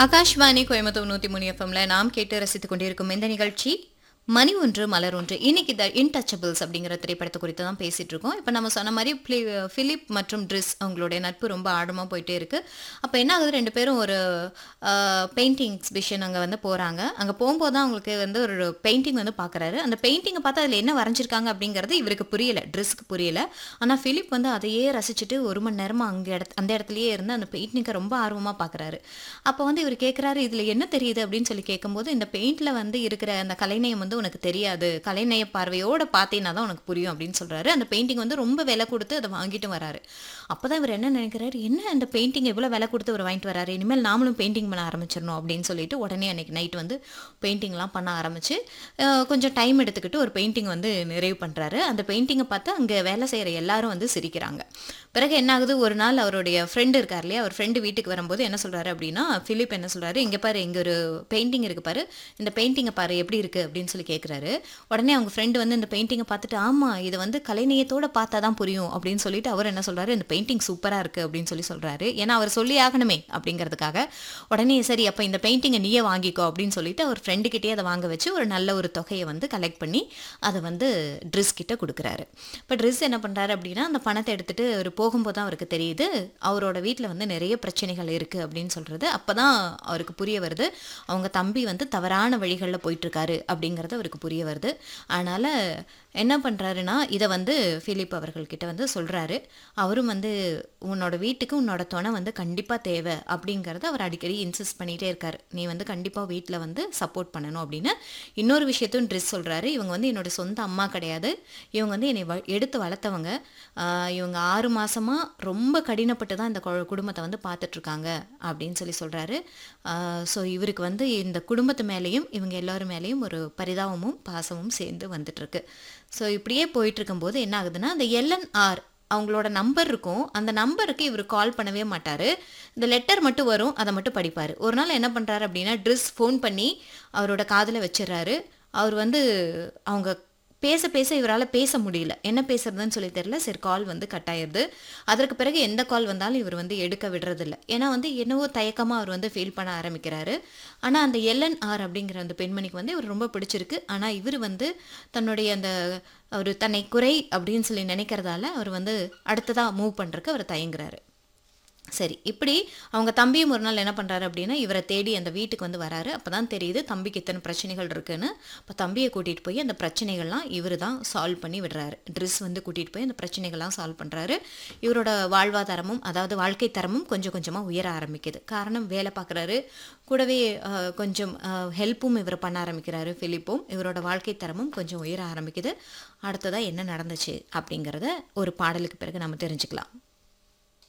ஆகாஷ்வாணி கோயம்புத்தூர் நூத்தி மூணு எஃப்எம்ல நாம் கேட்டு ரசித்துக் கொண்டிருக்கும் இந்த நிகழ்ச்சி மணி ஒன்று மலர் ஒன்று இன்னைக்கு த இன்டச்சபிள்ஸ் அப்படிங்கிற திரைப்படத்தை குறித்து தான் பேசிட்டு இருக்கோம் இப்போ நம்ம சொன்ன மாதிரி பிலி- பிலிப் மற்றும் ட்ரிஸ் அவங்களுடைய நட்பு ரொம்ப ஆழமாக போயிட்டே இருக்கு அப்போ என்ன ஆகுது ரெண்டு பேரும் ஒரு பெயிண்டிங் எக்ஸிபிஷன் அங்கே வந்து போகிறாங்க அங்கே போகும்போது தான் அவங்களுக்கு வந்து ஒரு பெயிண்டிங் வந்து பார்க்குறாரு அந்த பெயிண்டிங்கை பார்த்து அதில் என்ன வரைஞ்சிருக்காங்க அப்படிங்கிறது இவருக்கு புரியல ட்ரெஸ்க்கு புரியல ஆனால் பிலிப் வந்து அதையே ரசிச்சுட்டு ஒரு மணி நேரமாக அங்கே இடத்து அந்த இடத்துலயே இருந்து அந்த பெயிண்டிங்கை ரொம்ப ஆர்வமாக பார்க்குறாரு அப்போ வந்து இவர் கேட்குறாரு இதில் என்ன தெரியுது அப்படின்னு சொல்லி கேட்கும்போது இந்த பெயிண்டில் வந்து இருக்கிற அந்த கலைநயம் வந்து உனக்கு தெரியாது கலைநய பார்வையோட பார்த்தீங்கன்னா தான் உனக்கு புரியும் அப்படின்னு சொல்கிறாரு அந்த பெயிண்டிங் வந்து ரொம்ப விலை கொடுத்து அதை வாங்கிட்டு வராரு அப்போ தான் இவர் என்ன நினைக்கிறாரு என்ன அந்த பெயிண்டிங் எவ்வளோ விலை கொடுத்து அவர் வாங்கிட்டு வராரு இனிமேல் நாமளும் பெயிண்டிங் பண்ண ஆரம்பிச்சிடணும் அப்படின்னு சொல்லிட்டு உடனே அன்னைக்கு நைட் வந்து பெயிண்டிங்லாம் பண்ண ஆரம்பிச்சு அஹ், கொஞ்சம் டைம் எடுத்துக்கிட்டு ஒரு பெயிண்டிங் வந்து நிறைவு பண்ணுறாரு அந்த பெயிண்டிங்கை பார்த்து அங்கே வேலை செய்கிற எல்லாரும் வந்து சிரிக்கிறாங்க பிறகு என்ன ஆகுது ஒரு நாள் அவருடைய ஃப்ரெண்டு இருக்கார் இல்லையா அவர் ஃப்ரெண்டு வீட்டுக்கு வரும்போது என்ன சொல்றாரு அப்படின்னா ஃபிலிப் என்ன சொல்றாரு இங்க பாரு இங்க ஒரு பெயிண்டிங் இருக்கு பாரு இந்த பெயிண்டிங்கை பாரு எப்படி இருக்கு அப்படின்னு சொல்லி கேட்குறாரு உடனே அவங்க ஃப்ரெண்டு வந்து இந்த பெயிண்டிங்கை பார்த்துட்டு ஆமா இது வந்து கலைநயத்தோட பார்த்தா தான் புரியும் அப்படின்னு சொல்லிட்டு அவர் என்ன சொல்றாரு இந்த பெயிண்டிங் சூப்பரா இருக்கு அப்படின்னு சொல்லி சொல்றாரு ஏன்னா அவர் சொல்லி ஆகணுமே அப்படிங்கிறதுக்காக உடனே சரி அப்போ இந்த பெயிண்டிங்கை நீயே வாங்கிக்கோ அப்படின்னு சொல்லிட்டு அவர் ஃப்ரெண்டு கிட்டே அதை வாங்க வச்சு ஒரு நல்ல ஒரு தொகையை வந்து கலெக்ட் பண்ணி அதை வந்து ட்ரெஸ் கிட்ட கொடுக்குறாரு இப்போ ட்ரெஸ் என்ன பண்றாரு அப்படின்னா அந்த பணத்தை எடுத்துட்டு அவர் போகும்போது தான் அவருக்கு தெரியுது அவரோட வீட்டில் வந்து நிறைய பிரச்சனைகள் இருக்கு அப்படின்னு சொல்றது அப்பதான் அவருக்கு புரிய வருது அவங்க தம்பி வந்து தவறான வழிகளில் போயிட்டு இருக்காரு அப்படிங்கிறது அவருக்கு புரிய வருது அதனால என்ன பண்றாருன்னா இதை வந்து பிலிப் அவர்கள்கிட்ட வந்து சொல்றாரு அவரும் வந்து உன்னோட வீட்டுக்கு உன்னோட துணை வந்து கண்டிப்பா தேவை அப்படிங்கறத அவர் அடிக்கடி இன்சிஸ்ட் பண்ணிட்டே இருக்காரு நீ வந்து கண்டிப்பா வீட்டில் வந்து சப்போர்ட் பண்ணணும் அப்படின்னு இன்னொரு விஷயத்தையும் ட்ரெஸ் சொல்றாரு இவங்க வந்து என்னோட சொந்த அம்மா கிடையாது இவங்க வந்து என்னை வ- எடுத்து வளர்த்தவங்க ஆஹ் இவங்க ஆறு மாசமா ரொம்ப கடினப்பட்டு தான் இந்த கொ- குடும்பத்தை வந்து பார்த்துட்டு இருக்காங்க அப்படின்னு சொல்லி சொல்றாரு ஸோ இவருக்கு வந்து இந்த குடும்பத்து மேலேயும் இவங்க எல்லாரும் மேலேயும் ஒரு பரிதாபமும் பாசமும் சேர்ந்து வந்துட்டு இருக்கு ஸோ இப்படியே போயிட்டு இருக்கும்போது என்ன ஆகுதுன்னா அந்த எல்என்ஆர் அவங்களோட நம்பர் இருக்கும் அந்த நம்பருக்கு இவர் கால் பண்ணவே மாட்டாரு இந்த லெட்டர் மட்டும் வரும் அதை மட்டும் படிப்பார் ஒரு நாள் என்ன பண்றாரு அப்படின்னா ட்ரெஸ் ஃபோன் பண்ணி அவரோட காதில் வச்சிடுறாரு அவர் வந்து அவங்க பேச பேச இவரால் பேச முடியல என்ன பேசுறதுன்னு சொல்லி தெரியல சரி கால் வந்து கட் ஆயிருது அதற்கு பிறகு எந்த கால் வந்தாலும் இவர் வந்து எடுக்க விடுறதில்ல ஏன்னா வந்து என்னவோ தயக்கமாக அவர் வந்து ஃபீல் பண்ண ஆரம்பிக்கிறாரு ஆனால் அந்த எல்என்ஆர் அப்படிங்கிற அந்த பெண்மணிக்கு வந்து இவர் ரொம்ப பிடிச்சிருக்கு ஆனால் இவர் வந்து தன்னுடைய அந்த அவர் தன்னை குறை அப்படின்னு சொல்லி நினைக்கிறதால அவர் வந்து அடுத்ததாக மூவ் பண்ணுறக்கு அவர் தயங்குறாரு சரி இப்படி அவங்க தம்பியும் ஒரு நாள் என்ன பண்ணுறாரு அப்படின்னா இவரை தேடி அந்த வீட்டுக்கு வந்து வராரு அப்போ தான் தெரியுது தம்பிக்கு இத்தனை பிரச்சனைகள் இருக்குன்னு அப்போ தம்பியை கூட்டிகிட்டு போய் அந்த பிரச்சனைகள்லாம் இவர் தான் சால்வ் பண்ணி விடுறாரு ட்ரெஸ் வந்து கூட்டிகிட்டு போய் அந்த பிரச்சனைகள்லாம் சால்வ் பண்ணுறாரு இவரோட வாழ்வாதாரமும் அதாவது வாழ்க்கை தரமும் கொஞ்சம் கொஞ்சமாக உயர ஆரம்பிக்குது காரணம் வேலை பார்க்குறாரு கூடவே அஹ், கொஞ்சம் ஹெல்ப்பும் இவர் பண்ண ஆரம்பிக்கிறாரு ஃபிலிப்பும் இவரோட வாழ்க்கை தரமும் கொஞ்சம் உயர ஆரம்பிக்குது அடுத்ததாக என்ன நடந்துச்சு அப்படிங்கிறத ஒரு பாடலுக்கு பிறகு நம்ம தெரிஞ்சுக்கலாம்